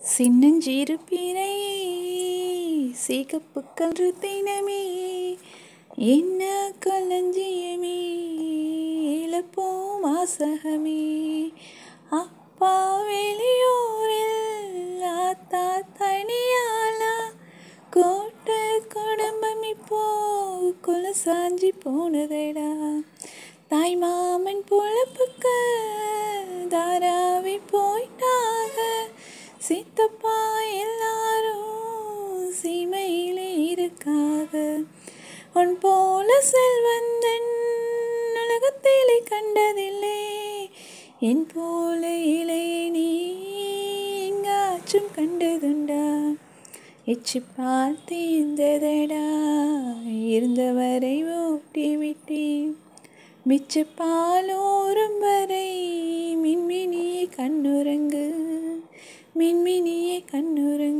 சின்னஞ்சிறு பிறையே சிகப்பு கன்று தினமே என்ன களஞ்சியமே இழப்போ வாசகமே அப்பா வெளியூரில் ஆத்தா தனியாளா கோட்டை குடும்பம் இப்போ குல சாஞ்சி போனதடா தாய் மாமன் பொழப்புக்கு தாராவி போயிட்டாக சித்தப்பா எல்லாரும் சீமையிலே இருக்காக உன் போல செல்வந்தன் உலகத்திலே கண்டதில்லை என் போல இளைய நீ எங்காச்சும் கண்டதுண்டா எச்சு பார்த்து இருந்ததடா இருந்தவரை ஓட்டி விட்டேன் மிச்ச பாலோரும் வரை மின்மினியே கண்ணுறங்கு மின்மினியே கண்ணுறங்கு